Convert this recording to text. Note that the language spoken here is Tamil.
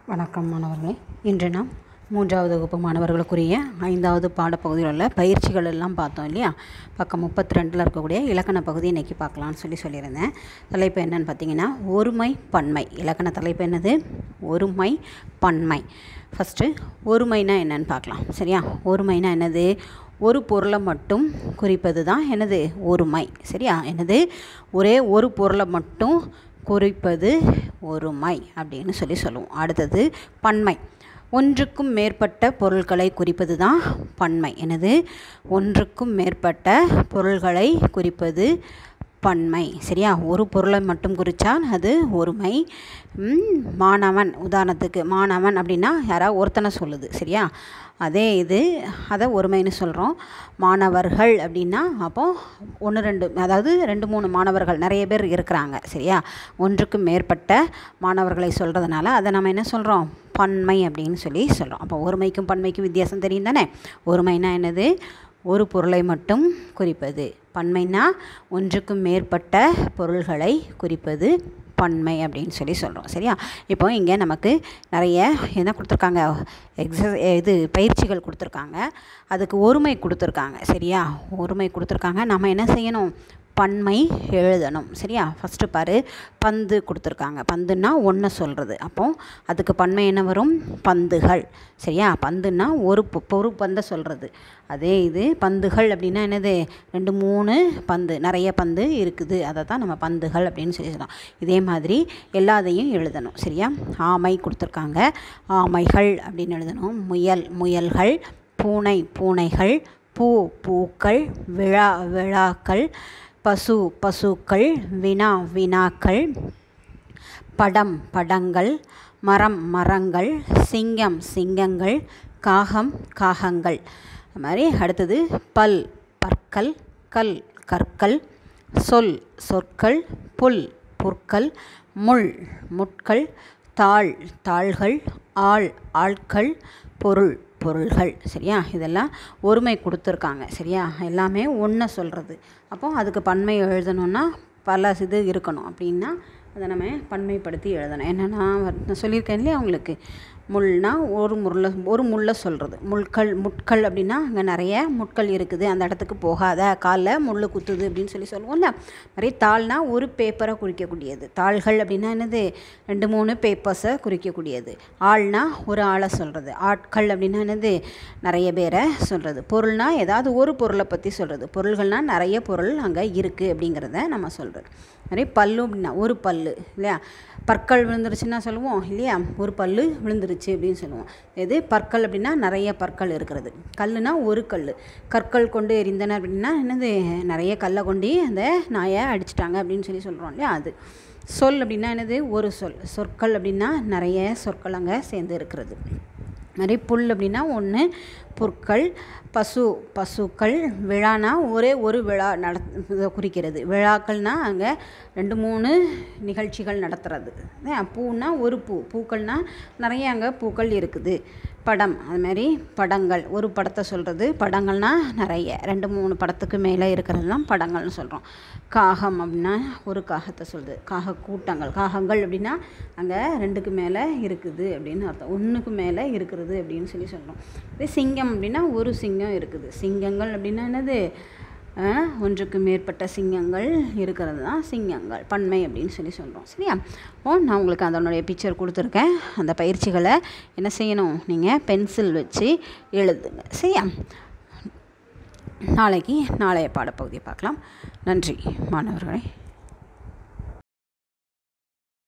வணக்கம் மாணவர்களே இன்று நாம் மூன்றாவது வகுப்பு மாணவர்களுக்குரிய ஐந்தாவது பாடப்பகுதியில் உள்ள பயிற்சிகள் எல்லாம் பார்த்தோம் இல்லையா பக்கம் முப்பத்தி ரெண்டில் இருக்கக்கூடிய இலக்கண பகுதி இன்றைக்கி பார்க்கலான்னு சொல்லி சொல்லியிருந்தேன் தலைப்பு என்னன்னு பார்த்தீங்கன்னா ஒருமை பன்மை இலக்கண தலைப்பு என்னது ஒருமை பன்மை ஃபஸ்ட்டு ஒருமைனா என்னன்னு பார்க்கலாம் சரியா ஒருமைனா என்னது ஒரு பொருளை மட்டும் குறிப்பது தான் என்னது ஒருமை சரியா என்னது ஒரே ஒரு பொருளை மட்டும் குறிப்பது ஒருமை அப்படின்னு சொல்லி சொல்லுவோம் அடுத்தது பன்மை ஒன்றுக்கும் மேற்பட்ட பொருட்களை குறிப்பது தான் பன்மை எனது ஒன்றுக்கும் மேற்பட்ட பொருள்களை குறிப்பது பன்மை சரியா ஒரு பொருளை மட்டும் குறித்தால் அது ஒருமை மாணவன் உதாரணத்துக்கு மாணவன் அப்படின்னா யாராவது ஒருத்தனை சொல்லுது சரியா அதே இது அதை ஒருமைன்னு சொல்கிறோம் மாணவர்கள் அப்படின்னா அப்போது ஒன்று ரெண்டு அதாவது ரெண்டு மூணு மாணவர்கள் நிறைய பேர் இருக்கிறாங்க சரியா ஒன்றுக்கும் மேற்பட்ட மாணவர்களை சொல்கிறதுனால அதை நம்ம என்ன சொல்கிறோம் பன்மை அப்படின்னு சொல்லி சொல்கிறோம் அப்போ ஒருமைக்கும் பன்மைக்கும் வித்தியாசம் தெரியும் தானே ஒருமைனா என்னது ஒரு பொருளை மட்டும் குறிப்பது பன்மைனா ஒன்றுக்கும் மேற்பட்ட பொருள்களை குறிப்பது பன்மை அப்படின்னு சொல்லி சொல்கிறோம் சரியா இப்போ இங்கே நமக்கு நிறைய என்ன கொடுத்துருக்காங்க எக்ஸஸ் இது பயிற்சிகள் கொடுத்துருக்காங்க அதுக்கு ஒருமை கொடுத்துருக்காங்க சரியா ஒருமை கொடுத்துருக்காங்க நம்ம என்ன செய்யணும் பன்மை எழுதணும் சரியா ஃபஸ்ட்டு பாரு பந்து கொடுத்துருக்காங்க பந்துன்னா ஒன்றை சொல்கிறது அப்போ அதுக்கு பன்மை என்ன வரும் பந்துகள் சரியா பந்துன்னா ஒரு ஒரு பந்தை சொல்கிறது அதே இது பந்துகள் அப்படின்னா என்னது ரெண்டு மூணு பந்து நிறைய பந்து இருக்குது அதை தான் நம்ம பந்துகள் அப்படின்னு சொல்லி சொல்லலாம் இதே மாதிரி எல்லாத்தையும் எழுதணும் சரியா ஆமை கொடுத்துருக்காங்க ஆமைகள் அப்படின்னு எழுதணும் முயல் முயல்கள் பூனை பூனைகள் பூ பூக்கள் விழா விழாக்கள் பசு பசுக்கள் வினா வினாக்கள் படம் படங்கள் மரம் மரங்கள் சிங்கம் சிங்கங்கள் காகம் காகங்கள் அது மாதிரி அடுத்தது பல் பற்கள் கல் கற்கள் சொல் சொற்கள் புல் புற்கள் முள் முட்கள் தாள் தாள்கள் ஆள் ஆட்கள் பொருள் பொருள்கள் சரியா இதெல்லாம் ஒருமை கொடுத்துருக்காங்க சரியா எல்லாமே ஒன்றை சொல்கிறது அப்போ அதுக்கு பன்மை எழுதணுன்னா பல இது இருக்கணும் அப்படின்னா அதை நம்ம பன்மைப்படுத்தி எழுதணும் என்னென்னா நான் சொல்லியிருக்கேன் இல்லையா உங்களுக்கு முள்னா ஒரு முள்ள ஒரு முள்ளை சொல்கிறது முட்கள் முட்கள் அப்படின்னா அங்கே நிறைய முட்கள் இருக்குது அந்த இடத்துக்கு போகாத காலில் முள் குத்துது அப்படின்னு சொல்லி சொல்லுவோம்ல நிறைய தாள்னா ஒரு பேப்பரை குறிக்கக்கூடியது தாள்கள் அப்படின்னா என்னது ரெண்டு மூணு பேப்பர்ஸை குறிக்கக்கூடியது ஆள்னா ஒரு ஆளை சொல்கிறது ஆட்கள் அப்படின்னா என்னது நிறைய பேரை சொல்கிறது பொருள்னா ஏதாவது ஒரு பொருளை பற்றி சொல்கிறது பொருள்கள்னால் நிறைய பொருள் அங்கே இருக்குது அப்படிங்கிறத நம்ம சொல்கிறது நிறைய பல்லு அப்படின்னா ஒரு பல்லு இல்லையா பற்கள் விழுந்துருச்சுன்னா சொல்லுவோம் இல்லையா ஒரு பல்லு விழுந்துருச்சு அப்படின்னு சொல்லுவோம் இது பற்கள் அப்படின்னா நிறைய பற்கள் இருக்கிறது கல்லுனா ஒரு கல் கற்கள் கொண்டு எரிந்தன அப்படின்னா என்னது நிறைய கல்லை கொண்டு அந்த நாயை அடிச்சிட்டாங்க அப்படின்னு சொல்லி சொல்கிறோம் இல்லையா அது சொல் அப்படின்னா என்னது ஒரு சொல் சொற்கள் அப்படின்னா நிறைய சொற்கள் அங்கே சேர்ந்து இருக்கிறது மாதிரி புல் அப்படின்னா ஒன்று புற்கள் பசு பசுக்கள் விழானா ஒரே ஒரு விழா நட குறிக்கிறது விழாக்கள்னால் அங்கே ரெண்டு மூணு நிகழ்ச்சிகள் நடத்துறது பூனா ஒரு பூ பூக்கள்னால் நிறைய அங்கே பூக்கள் இருக்குது படம் அது மாதிரி படங்கள் ஒரு படத்தை சொல்கிறது படங்கள்னால் நிறைய ரெண்டு மூணு படத்துக்கு மேலே இருக்கிறது தான் படங்கள்னு சொல்கிறோம் காகம் அப்படின்னா ஒரு காகத்தை சொல்லுது காக கூட்டங்கள் காகங்கள் அப்படின்னா அங்கே ரெண்டுக்கு மேலே இருக்குது அப்படின்னு அர்த்தம் ஒன்றுக்கு மேலே இருக்கிறது அப்படின்னு சொல்லி சொல்கிறோம் இதே சிங்கம் அப்படின்னா ஒரு சிங்கம் இருக்குது சிங்கங்கள் அப்படின்னா என்னது ஒன்றுக்கு மேற்பட்ட சிங்கங்கள் இருக்கிறது தான் சிங்கங்கள் பன்மை அப்படின்னு சொல்லி சொல்கிறோம் சரியா ஓ நான் உங்களுக்கு அதனுடைய பிக்சர் கொடுத்துருக்கேன் அந்த பயிற்சிகளை என்ன செய்யணும் நீங்கள் பென்சில் வச்சு எழுதுங்க சரியா நாளைக்கு நாளைய பாடப்பகுதியை பார்க்கலாம் நன்றி மாணவர்களே